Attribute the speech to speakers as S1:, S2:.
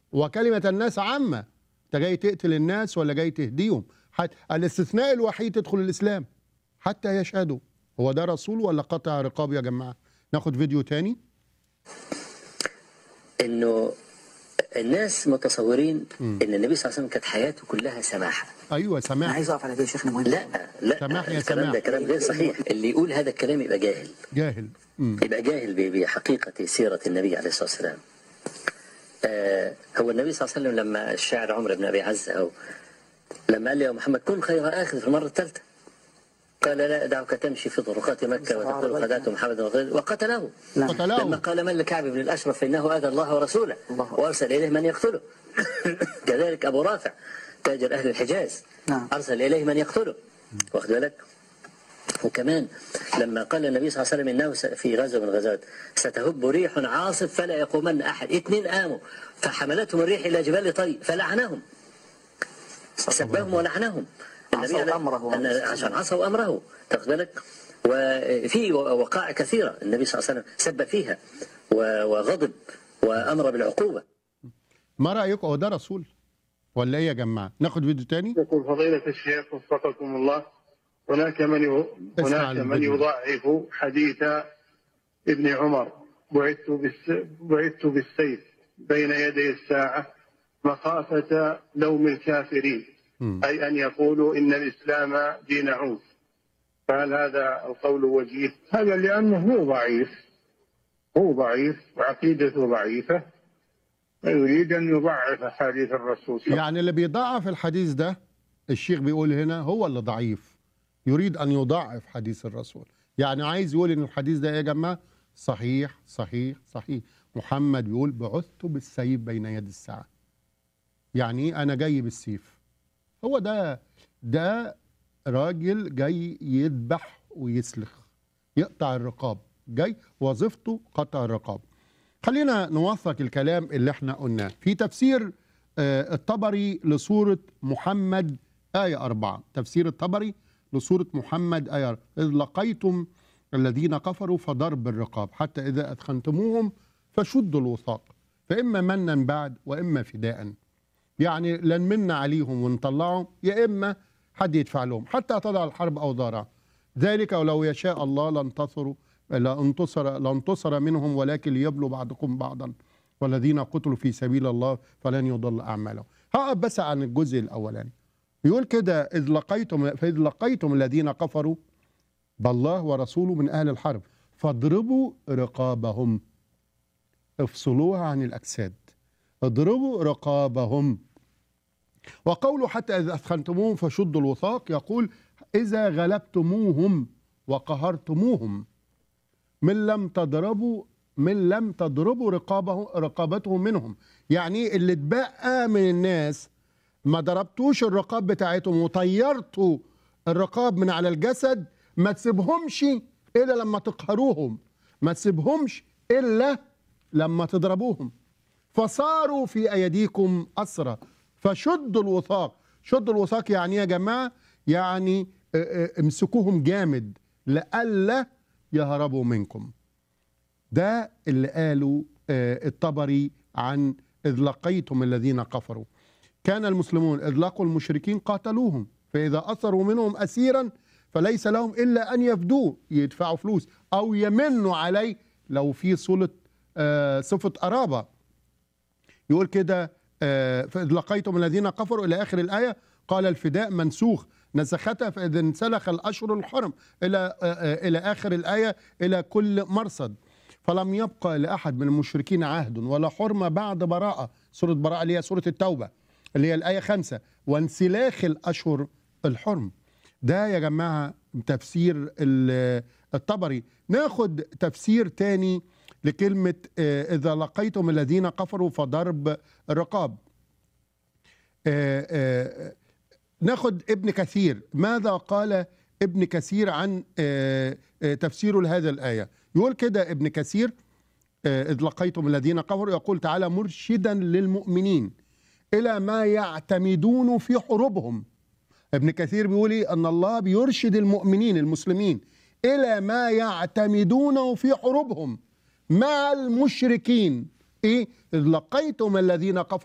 S1: وكلمة الناس عامة انت جاي تقتل الناس ولا جاي تهديهم حت... الاستثناء الوحيد تدخل الإسلام حتى يشهدوا هو ده رسول ولا قطع رقاب يا جماعة ناخد فيديو تاني
S2: انه الناس متصورين ان النبي صلى الله عليه وسلم كانت حياته كلها سماحه
S1: أيوة
S3: انا
S1: سماح
S3: عايز اقف على ده يا شيخنا مهم
S2: لا لا
S1: سماح يا
S2: الكلام
S1: سماح.
S2: ده كلام غير صحيح اللي يقول هذا الكلام يبقى جاهل
S1: جاهل مم.
S2: يبقى جاهل ب- بحقيقه سيره النبي عليه الصلاه والسلام آه هو النبي صلى الله عليه وسلم لما الشاعر عمرو بن ابي عزه او لما قال له يا محمد كن خير اخذ في المره الثالثه قال لا ادعك تمشي في طرقات مكه وتقول خدعت محمد وغيره وقتله
S3: نعم.
S1: قتلاه
S2: لما قال من لكعب بن الاشرف فانه اذى الله ورسوله
S3: الله.
S2: وارسل اليه من يقتله كذلك ابو رافع تاجر اهل الحجاز
S3: نعم.
S2: ارسل اليه من يقتله واخد بالك وكمان لما قال النبي صلى الله عليه وسلم انه س- في غزوه من الغزوات ستهب ريح عاصف فلا يقومن احد اثنين قاموا فحملتهم الريح الى جبال طي فلعنهم سبهم ولعنهم
S3: عصوا
S2: عليه-
S3: أمره.
S2: أن- عشان عصوا امره تاخد بالك وفي وقائع كثيره النبي صلى الله عليه وسلم سب فيها و- وغضب وامر بالعقوبه
S1: ما رأيكم هو ده رسول ولا ايه يا جماعة ناخد فيديو تاني
S4: يقول فضيلة الشيخ وفقكم الله هناك من ي-
S1: اسمع
S4: هناك من
S1: الفيديو.
S4: يضعف حديث ابن عمر بعثت بالس بعثت بالسيف بين يدي الساعة مخافة لوم الكافرين
S1: مم.
S4: أي أن يقولوا إن الإسلام دين عنف فهل هذا القول وجيه؟ هذا لأنه هو ضعيف هو ضعيف وعقيدته ضعيفة ويريد أن يضعف أحاديث الرسول صلى الله عليه وسلم
S1: يعني اللي بيضعف الحديث ده الشيخ بيقول هنا هو اللي ضعيف يريد ان يضعف حديث الرسول يعني عايز يقول ان الحديث ده إيه يا جماعه صحيح صحيح صحيح محمد بيقول بعثت بالسيف بين يد الساعه يعني ايه انا جاي بالسيف هو ده ده راجل جاي يذبح ويسلخ يقطع الرقاب جاي وظيفته قطع الرقاب خلينا نوثق الكلام اللي احنا قلناه في تفسير آه، الطبري لسورة محمد آية أربعة تفسير الطبري لسورة محمد آية أربعة. إذ لقيتم الذين كفروا فضرب الرقاب حتى إذا أثخنتموهم فشدوا الوثاق فإما منا بعد وإما فداء يعني لن منا عليهم ونطلعهم يا إما حد يدفع لهم حتى تضع الحرب أوزارها ذلك ولو يشاء الله لانتصروا لانتصر لانتصر منهم ولكن ليبلوا بعضكم بعضا والذين قتلوا في سبيل الله فلن يضل اعمالهم. هقف بس عن الجزء الاولاني. يقول كده اذ لقيتم فاذ لقيتم الذين كفروا بالله ورسوله من اهل الحرب فاضربوا رقابهم افصلوها عن الاجساد. اضربوا رقابهم وقوله حتى اذا اثخنتموهم فشدوا الوثاق يقول اذا غلبتموهم وقهرتموهم من لم تضربوا من لم تضربوا رقابه رقابتهم منهم يعني اللي اتبقى من الناس ما ضربتوش الرقاب بتاعتهم وطيرتوا الرقاب من على الجسد ما تسيبهمش الا لما تقهروهم ما تسيبهمش الا لما تضربوهم فصاروا في ايديكم اسرى فشدوا الوثاق شدوا الوثاق يعني إيه يا جماعه يعني اه، اه، امسكوهم جامد لئلا يهربوا منكم ده اللي قاله آه، الطبري عن إذ لقيتم الذين كفروا كان المسلمون إذ لقوا المشركين قاتلوهم فإذا أثروا منهم أسيرا فليس لهم إلا أن يفدوه يدفعوا فلوس أو يمنوا عليه لو في صلة آه، صفة قرابة يقول كده آه، فإذ لقيتم الذين كفروا إلى آخر الآية قال الفداء منسوخ نسختها فإذا انسلخ الأشهر الحرم إلى آه، آه، إلى آخر الآية إلى كل مرصد فلم يبقى لأحد من المشركين عهد ولا حرمة بعد براءة سورة براءة اللي هي سورة التوبة اللي هي الآية خمسة وانسلاخ الأشهر الحرم ده يا جماعة تفسير ال- الطبري ناخد تفسير تاني لكلمة آه، إذا لقيتم الذين كفروا فضرب الرقاب آه، آه، ناخد ابن كثير ماذا قال ابن كثير عن آه، آه، تفسيره لهذا الآية يقول كده ابن كثير آه، إذ لقيتم الذين كفروا يقول تعالى مرشدا للمؤمنين إلى ما يعتمدون في حروبهم ابن كثير بيقول إيه؟ أن الله بيرشد المؤمنين المسلمين إلى ما يعتمدونه في حروبهم مع المشركين إيه إذ لقيتم الذين كفروا